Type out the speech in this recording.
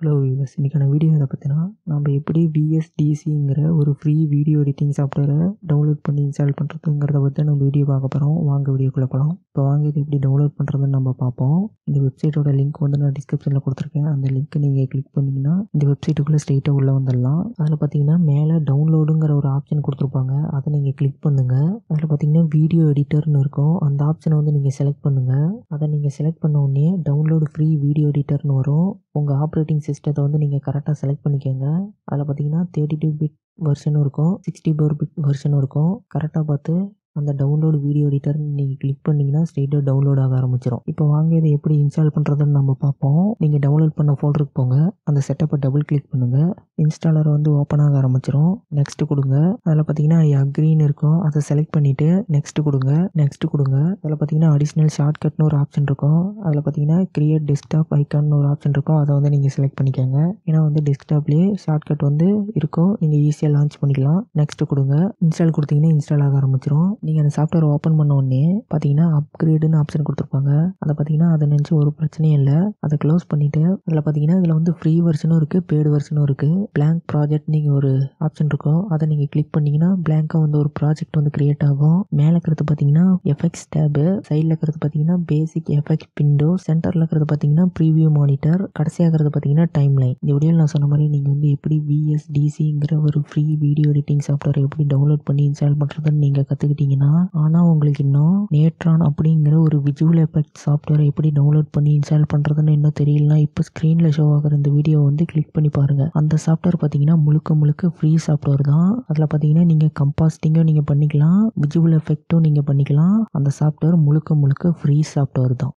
hello viewers இன்றைக்கான video இதை பற்றினா நம்ம எப்படி விஎஸ்டிசிங்கிற ஒரு ஃப்ரீ வீடியோ எடிட்டிங் சாஃப்ட்வேரை டவுன்லோட் பண்ணி இன்ஸ்டால் பண்ணுறதுங்கிறத பற்றி நம்ம வீடியோ பார்க்க போகிறோம் வாங்க வீடியோக்குள்ளே போகலாம் இப்போ வாங்க இது எப்படி டவுன்லோட் பண்ணுறதுன்னு நம்ம பார்ப்போம் இந்த வெப்சைட்டோட லிங்க் வந்து நான் டிஸ்கிரிப்ஷனில் கொடுத்துருக்கேன் அந்த லிங்க்கை நீங்கள் கிளிக் பண்ணிங்கன்னா இந்த வெப்சைட்டுக்குள்ளே ஸ்ட்ரெயிட்டாக உள்ளே வந்துடலாம் அதில் பார்த்தீங்கன்னா மேலே டவுன்லோடுங்கிற ஒரு ஆப்ஷன் கொடுத்துருப்பாங்க அதை நீங்கள் கிளிக் பண்ணுங்கள் அதில் பார்த்தீங்கன்னா வீடியோ எடிட்டர்னு இருக்கும் அந்த ஆப்ஷனை வந்து நீங்கள் செலக்ட் பண்ணுங்கள் அதை நீங்கள் செலக்ட் பண்ண உடனே டவுன்லோடு ஃப்ரீ வீடியோ எடிட்டர்னு வரும் உங்கள் ஆப்ரேட்டிங் சிஸ்டத்தை வந்து நீங்கள் கரெக்டாக செலக்ட் பண்ணிக்கோங்க அதில் பார்த்தீங்கன்னா தேர்ட்டி டூ பிட் வெர்ஷனும் இருக்கும் சிக்ஸ்டி ஃபோர் பிட் வெர்ஷனும் இருக்கும் கரெக்டாக பார்த்து அந்த டவுன்லோடு வீடியோ எடிட்டர் நீங்கள் கிளிக் பண்ணிங்கன்னா ஸ்ட்ரெயிட்டாக டவுன்லோட் ஆக ஆரம்பிச்சிடும் இப்போ வாங்க இதை எப்படி இன்ஸ்டால் பண்ணுறதுன்னு நம்ம பார்ப்போம் நீங்கள் டவுன்லோட் பண்ண ஃபோல்டருக்கு போங்க அந்த செட்டப்பை டபுள் கிளிக் பண்ணுங்கள் இன்ஸ்டாலர் வந்து ஓப்பன் ஆக ஆரம்பிச்சிடும் நெக்ஸ்ட் கொடுங்க அதில் பார்த்தீங்கன்னா அக்ரின்னு இருக்கும் அதை செலக்ட் பண்ணிவிட்டு நெக்ஸ்ட் கொடுங்க நெக்ஸ்ட் கொடுங்க அதில் பார்த்தீங்கன்னா அடிஷ்னல் ஷார்ட்கட்னு ஒரு ஆப்ஷன் இருக்கும் அதில் பார்த்தீங்கன்னா கிரியேட் டெஸ்க்டாப் ஐக்கான்னு ஒரு ஆப்ஷன் இருக்கும் அதை வந்து நீங்கள் செலக்ட் பண்ணிக்கோங்க ஏன்னா வந்து டெஸ்க்டாப்லேயே ஷார்ட்கட் வந்து இருக்கும் நீங்கள் ஈஸியாக லான்ச் பண்ணிக்கலாம் நெக்ஸ்ட் கொடுங்க இன்ஸ்டால் கொடுத்தீங்கன்னா இன்ஸ்டால் ஆக ஆரம்பிச்சிடும் நீங்கள் அந்த சாஃப்ட்வேர் ஓப்பன் பண்ண உடனே பார்த்தீங்கன்னா அப்கிரேடுன்னு ஆப்ஷன் கொடுத்துருப்பாங்க அதை பார்த்தீங்கன்னா அதை நினச்சி ஒரு பிரச்சனையும் இல்லை அதை க்ளோஸ் பண்ணிவிட்டு அதில் பார்த்தீங்கன்னா இதில் வந்து ஃப்ரீ வெர்ஷனும் இருக்குது பெய்டு வெர்ஷனும் இருக்குது blank ப்ராஜெக்ட் நீங்கள் ஒரு ஆப்ஷன் இருக்கும் அதை நீங்கள் கிளிக் பண்ணிங்கன்னா blank-ஆ வந்து ஒரு ப்ராஜெக்ட் வந்து கிரியேட் ஆகும் மேலே இருக்கிறது பார்த்தீங்கன்னா எஃபெக்ட்ஸ் டேபு சைடில் இருக்கிறது பார்த்தீங்கன்னா பேசிக் எஃபெக்ட் விண்டோ சென்டரில் இருக்கிறது பார்த்தீங்கன்னா ப்ரீவியூ மானிட்டர் கடைசியாக இருக்கிறது பார்த்தீங்கன்னா டைம் லைன் இந்த வீடியோவில் நான் சொன்ன மாதிரி நீங்கள் வந்து எப்படி விஎஸ்டிசிங்கிற ஒரு ஃப்ரீ வீடியோ எடிட்டிங் சாஃப்ட்வேர் எப்படி டவுன்லோட் பண்ணி இன்ஸ்டால் பண்ணுறதுன்னு நீங்கள் கற்றுக்கிட்டீங்கன்னா ஆனால் உங்களுக்கு இன்னும் நேட்ரான் அப்படிங்கிற ஒரு விஜுவல் எஃபெக்ட் சாஃப்ட்வேரை எப்படி டவுன்லோட் பண்ணி இன்ஸ்டால் பண்ணுறதுன்னு இன்னும் தெரியலனா இப்போ ஸ்க்ரீனில் ஷோ ஆகிற இந்த வீடியோ வந்து கிளிக் பண்ணி பாருங்கள் அந்த சாஃப்ட்வேர் பார்த்தீங்கன்னா முழுக்க முழுக்க ஃப்ரீ சாஃப்ட்வேர் தான் அதில் பார்த்தீங்கன்னா நீங்கள் கம்பாஸ்டிங்கும் நீங்கள் பண்ணிக்கலாம் விஜுவல் எஃபெக்ட்டும் நீங்கள் பண்ணிக்கலாம் அந்த சாஃப்ட்வேர் முழுக்க முழுக்க ஃப்ரீ சாஃப்ட்வேர் தான்